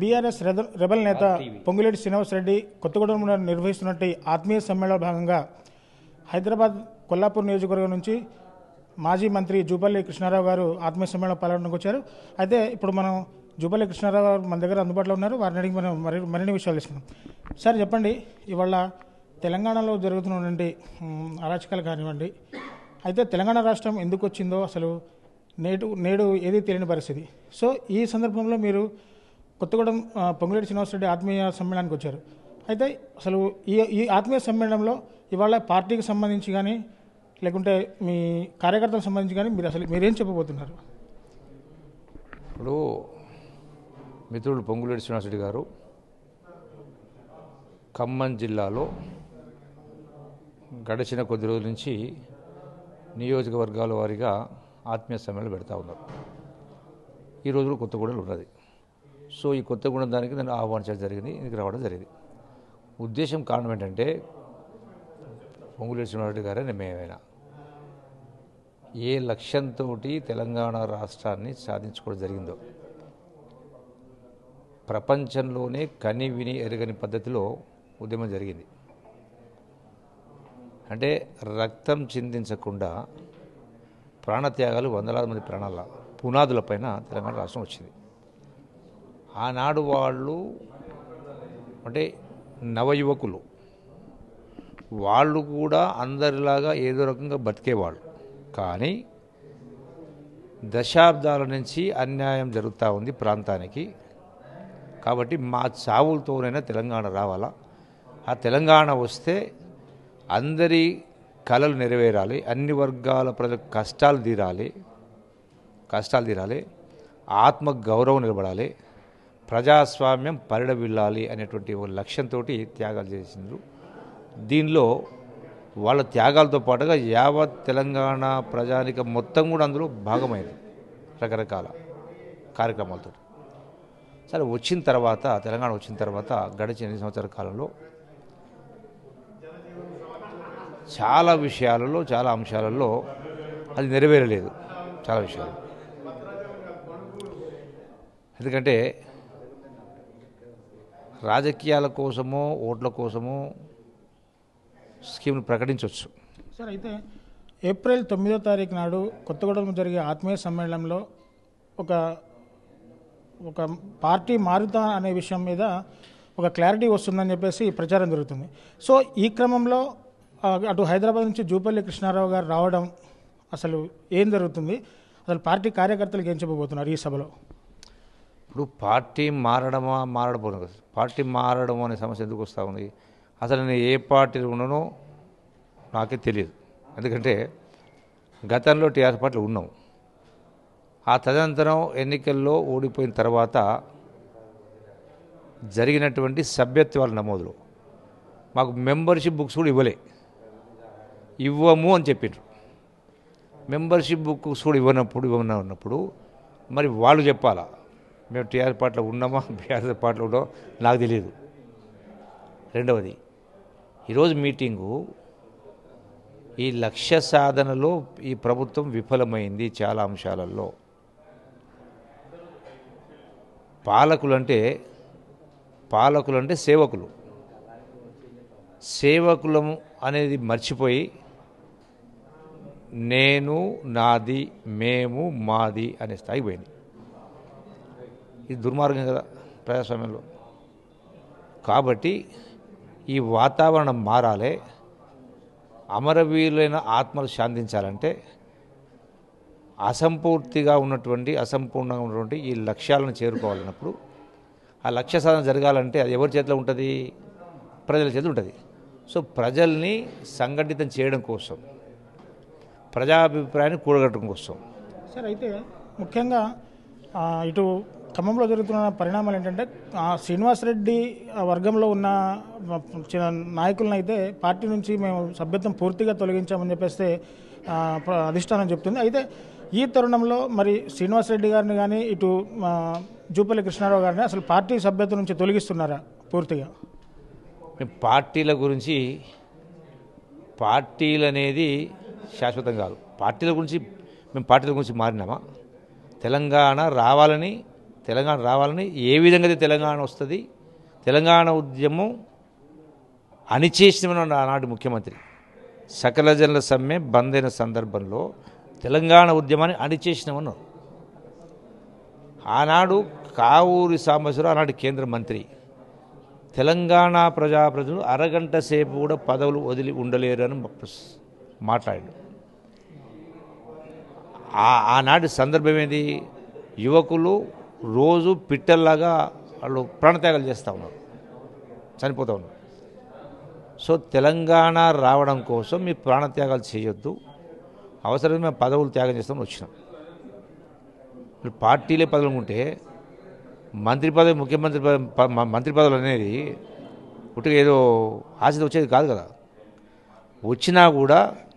BRS రెద- rebel నేత పొంగులేటి శ్రీనివాసరెడ్డి కొత్తగూడెంలో నిర్వహిస్తున్నట్టు ఆత్మీయ సమ్మేళన భాగంగా హైదరాబాద్ కొల్లాపూర్ నియోజకవర్గం నుంచి మాజీ మంత్రి జూపల్లి కృష్ణారావు గారు ఆత్మీయ సమ్మేళనం పాల్గొనడానికి వచ్చారు అయితే ఇప్పుడు మనం జూపల్లి కృష్ణారావు గారు మన దగ్గర అందుబాటులో ఉన్నారు వారిని అడిగి మనం మరి మరిన్ని విషయాలు తెలుసుకుందాం సార్ చెప్పండి ఇవాళ తెలంగాణలో జరుగుతున్నటువంటి మ్, అరాచకాలు కానివ్వండి అయితే తెలంగాణ రాష్ట్రం ఎందుకు వచ్చిందో అసలు నేడు నేడు ఏది తెలియని పరిస్థితి సో ఈ సందర్భంలో మీరు కొత్తగూడెం ఆ, పొంగులేటి శ్రీనివాసరెడ్డి ఆత్మీయ సమ్మేళనానికి వచ్చారు అయితే అసలు ఈ ఈ ఆత్మీయ సమ్మేళనంలో ఇవాళ పార్టీకి సంబంధించి కానీ లేకుంటే మీ కార్యకర్తలకు సంబంధించి కానీ మీరు అసలు మీరేం చెప్పబోతున్నారు ఇప్పుడు మిత్రుడు పొంగులేటి శ్రీనివాసరెడ్డి గారు ఖమ్మం జిల్లాలో గడిచిన కొద్ది రోజుల నుంచి నియోజకవర్గాల వారీగా ఆత్మీయ సమ్మేళనం పెడతా ఉన్నారు ఈ రోజులో కొత్తగూడెంలో ఉన్నది సో ఈ కొత్తగూడెం దానికి నేను ఆహ్వానించడం జరిగింది ఇందుకు రావడం జరిగింది ఉద్దేశం కారణం ఏంటంటే పొంగులేటి శ్రీనివాసరెడ్డి గారే మేమైనా ఏ లక్ష్యంతో తెలంగాణ రాష్ట్రాన్ని సాధించుకోవడం జరిగిందో ప్రపంచంలోనే కని విని ఎరగని పద్ధతిలో ఉద్యమం జరిగింది అంటే రక్తం చిందించకుండా ప్రాణత్యాగాలు వందలాది మంది ప్రాణాల పునాదులపైన తెలంగాణ రాష్ట్రం వచ్చింది ఆనాడు వాళ్ళు అంటే నవయువకులు వాళ్ళు కూడా అందరిలాగా ఏదో రకంగా బతికేవాళ్ళు కానీ దశాబ్దాల నుంచి అన్యాయం జరుగుతూ ఉంది ప్రాంతానికి కాబట్టి మా చావులతోనైనా తెలంగాణ రావాలా ఆ తెలంగాణ వస్తే అందరి కళలు నెరవేరాలి అన్ని వర్గాల ప్రజల కష్టాలు తీరాలి కష్టాలు తీరాలి ఆత్మ గౌరవం నిలబడాలి ప్రజాస్వామ్యం పరిడవిల్లాలి అనేటువంటి ఒక లక్ష్యంతో త్యాగాలు చేసిండ్రు దీనిలో వాళ్ళ త్యాగాలతో పాటుగా యావత్ తెలంగాణ ప్రజానిక మొత్తం కూడా అందులో భాగమైంది రకరకాల కార్యక్రమాలతో సరే వచ్చిన తర్వాత తెలంగాణ వచ్చిన తర్వాత గడిచిన ఎనిమిది సంవత్సరాల కాలంలో చాలా విషయాలలో చాలా అంశాలలో అది నెరవేరలేదు చాలా విషయాలు ఎందుకంటే రాజకీయాల కోసమో ఓట్ల కోసమో స్కీమ్లు ప్రకటించవచ్చు సార్ అయితే ఏప్రిల్ తొమ్మిదో తారీఖు నాడు కొత్తగూడెం జరిగే ఆత్మీయ సమ్మేళనంలో ఒక ఒక పార్టీ మారుతా అనే విషయం మీద ఒక క్లారిటీ వస్తుందని చెప్పేసి ప్రచారం జరుగుతుంది సో ఈ క్రమంలో ఆ, అటు హైదరాబాద్ నుంచి జూపల్లి కృష్ణారావు గారు రావడం అసలు ఏం జరుగుతుంది అసలు పార్టీ కార్యకర్తలకు ఏం చెప్పబోతున్నారు ఈ సభలో ఇప్పుడు పార్టీ మారడమా మారడపోను కదా పార్టీ మారడం అనే సమస్య ఎందుకు వస్తూ ఉంది అసలు నేను ఏ పార్టీలో ఉన్నానో నాకే తెలియదు ఎందుకంటే గతంలో టీఆర్ఎస్ పార్టీలో ఉన్నాం ఆ తదనంతరం ఎన్నికల్లో ఓడిపోయిన తర్వాత జరిగినటువంటి సభ్యత్వాల నమోదులో మాకు మెంబర్షిప్ బుక్స్ కూడా ఇవ్వలే ఇవ్వము అని చెప్పిండ్రు మెంబర్షిప్ బుక్స్ కూడా ఇవ్వనప్పుడు ఇవ్వనప్పుడు మరి వాళ్ళు చెప్పాలా మేము టీఆర్ పార్టీలో ఉన్నామా బీఆర్ఎస్ పార్టీలో ఉన్నామో నాకు తెలియదు రెండవది ఈరోజు మీటింగు ఈ లక్ష్య సాధనలో ఈ ప్రభుత్వం విఫలమైంది చాలా అంశాలలో పాలకులు అంటే పాలకులు అంటే సేవకులు సేవకులం అనేది మర్చిపోయి నేను నాది మేము మాది అనే స్థాయి పోయింది ఇది దుర్మార్గం కదా ప్రజాస్వామ్యంలో కాబట్టి ఈ వాతావరణం మారాలి అమరవీరులైన ఆత్మలు శాంతించాలంటే అసంపూర్తిగా ఉన్నటువంటి అసంపూర్ణంగా ఉన్నటువంటి ఈ లక్ష్యాలను చేరుకోవాలన్నప్పుడు ఆ లక్ష్య సాధన జరగాలంటే అది ఎవరి చేతిలో ఉంటుంది ప్రజల చేతిలో ఉంటుంది సో ప్రజల్ని సంఘటితం చేయడం కోసం ప్రజాభిప్రాయాన్ని కూడగట్టడం కోసం సార్ అయితే ముఖ్యంగా ఆ, ఇటు ఖమ్మంలో జరుగుతున్న పరిణామాలు ఏంటంటే ఆ, శ్రీనివాసరెడ్డి ఆ వర్గంలో ఉన్న ఆ, చిన్న నాయకులను అయితే పార్టీ నుంచి మేము సభ్యత్వం పూర్తిగా తొలగించామని చెప్పేస్తే ఆ, ప్ర- అధిష్టానం చెప్తుంది అయితే ఈ తరుణంలో మరి శ్రీనివాసరెడ్డి గారిని కానీ ఇటు ఆ, జూపల్లి కృష్ణారావు గారిని అసలు పార్టీ సభ్యత్వం నుంచి తొలగిస్తున్నారా పూర్తిగా మేము పార్టీల గురించి పార్టీలు అనేది శాశ్వతం కాదు పార్టీల గురించి మేము పార్టీల గురించి మారినామా తెలంగాణ రావాలని తెలంగాణ రావాలని ఏ విధంగా అయితే తెలంగాణ వస్తుంది తెలంగాణ ఉద్యమం అణిచేసిన ఆనాటి ముఖ్యమంత్రి సకల జనుల సమ్మె బంద్ అయిన సందర్భంలో తెలంగాణ ఉద్యమాన్ని అణిచేసినామన్నారు ఆనాడు కావూరి సాంబశివరావు ఆనాటి కేంద్ర మంత్రి తెలంగాణ ప్రజాప్రతినిధులు అరగంట సేపు కూడా పదవులు వదిలి ఉండలేరు అని మాట్లాడాడు ఆ ఆనాటి సందర్భం ఏంది యువకులు రోజు పిట్టల్లాగా వాళ్ళు ప్రాణత్యాగాలు చేస్తూ ఉన్నారు చనిపోతూ ఉన్నారు సో తెలంగాణ రావడం కోసం మీ ప్రాణత్యాగాలు చేయొద్దు అవసరమే మేము పదవులు త్యాగం చేస్తామని వచ్చినాం మీరు పార్టీలే పదవులు ఉంటే మంత్రి పదవి ముఖ్యమంత్రి పదవి ప- మ- మంత్రి పదవులు అనేది పుట్టుక ఏదో ఆశతో వచ్చేది కాదు కదా వచ్చినా కూడా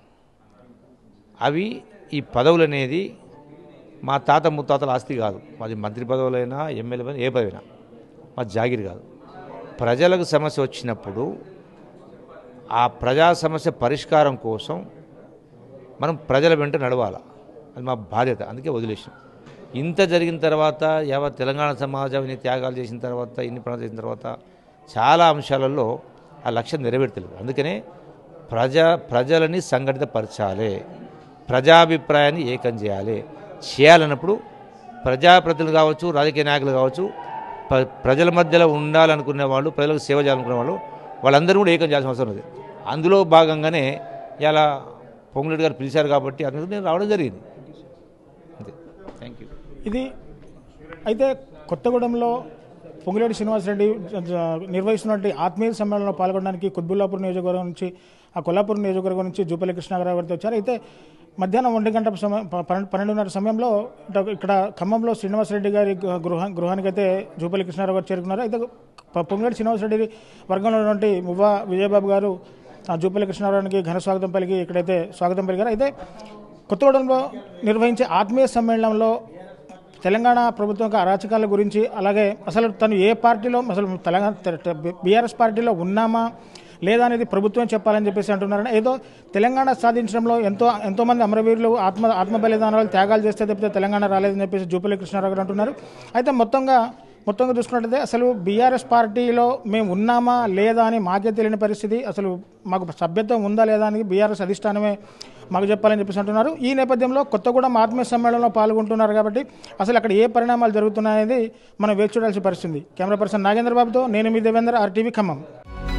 అవి ఈ పదవులు అనేది మా తాత ముత్తాతల ఆస్తి కాదు మాది మంత్రి పదవులైనా ఎమ్మెల్యే పదవి ఏ పదవైనా మా జాగిరి కాదు ప్రజలకు సమస్య వచ్చినప్పుడు ఆ ప్రజా సమస్య పరిష్కారం కోసం మనం ప్రజల వెంట నడవాలి అది మా బాధ్యత అందుకే వదిలేసాం ఇంత జరిగిన తర్వాత యావత్ తెలంగాణ సమాజం ఇన్ని త్యాగాలు చేసిన తర్వాత ఇన్ని ప్రాణాలు చేసిన తర్వాత చాలా అంశాలలో ఆ లక్ష్యం నెరవేర్తలేదు అందుకనే ప్రజా ప్రజలని సంఘటితపరచాలి ప్రజాభిప్రాయాన్ని ఏకం చేయాలి చేయాలన్నప్పుడు ప్రజాప్రతినిధులు కావచ్చు రాజకీయ నాయకులు కావచ్చు ప్ర- ప్రజల మధ్యలో ఉండాలనుకునే వాళ్ళు ప్రజలకు సేవ చేయాలనుకునే వాళ్ళు వాళ్ళందరూ కూడా ఏకం చేయాల్సిన అవసరం ఉంది అందులో భాగంగానే ఇలా పొంగులేటి గారు పిలిచారు కాబట్టి అందుకు నేను రావడం జరిగింది అంతే థ్యాంక్ యూ ఇది అయితే కొత్తగూడెంలో పొంగులేటి శ్రీనివాసరెడ్డి జ- నిర్వహిస్తున్నటువంటి ఆత్మీయ సమ్మేళనంలో పాల్గొనడానికి కుత్బుల్లాపూర్ నియోజకవర్గం నుంచి ఆ కొల్లాపూర్ నియోజకవర్గం నుంచి జూపల్లి కృష్ణారావు గారితో వచ్చారు అయితే మధ్యాహ్నం ఒంటి గంట సమయం ప- పన్నెండు పన్నెండున్నర సమయంలో ఇట- ఇక్కడ ఖమ్మంలో శ్రీనివాసరెడ్డి గారి గృహ- గృహ గృహానికి అయితే జూపల్లి కృష్ణారావు గారు చేరుకున్నారు అయితే ప- పొంగులేటి శ్రీనివాసరెడ్డి వర్గంలో ఉన్నటువంటి మువ్వా విజయబాబు గారు ఆ జూపల్లి కృష్ణారావుకి ఘన స్వాగతం పలికి ఇక్కడైతే స్వాగతం పలికారు అయితే కొత్తగూడెంలో నిర్వహించే ఆత్మీయ సమ్మేళనంలో తెలంగాణ ప్రభుత్వం యొక్క అరాచకాల గురించి అలాగే అసలు తను ఏ పార్టీలో అసలు తెలంగాణ బీఆర్ఎస్ పార్టీలో ఉన్నామా లేదా అనేది ప్రభుత్వం చెప్పాలని చెప్పేసి అంటున్నారని ఏదో తెలంగాణ సాధించడంలో ఎంతో ఎంతోమంది అమరవీరులు ఆత్మ ఆత్మ బలిదానాలు త్యాగాలు చేస్తే తప్పితే తెలంగాణ రాలేదని చెప్పేసి జూపల్లి కృష్ణారావు గారు అంటున్నారు అయితే మొత్తంగా మొత్తంగా చూసుకున్నట్లయితే అసలు బీఆర్ఎస్ పార్టీలో మేము ఉన్నామా లేదా అని మాకే తెలియని పరిస్థితి అసలు మాకు సభ్యత్వం ఉందా లేదా అని బీఆర్ఎస్ అధిష్టానమే మాకు చెప్పాలని చెప్పేసి అంటున్నారు ఈ నేపథ్యంలో కొత్తగూడెం ఆత్మీయ సమ్మేళనంలో పాల్గొంటున్నారు కాబట్టి అసలు అక్కడ ఏ పరిణామాలు జరుగుతున్నాయనేది మనం వేచి చూడాల్సిన పరిస్థితి కెమెరా పర్సన్ నాగేంద్ర బాబుతో నేను మీ దేవేంద్ర ఆర్టీవీ ఖమ్మం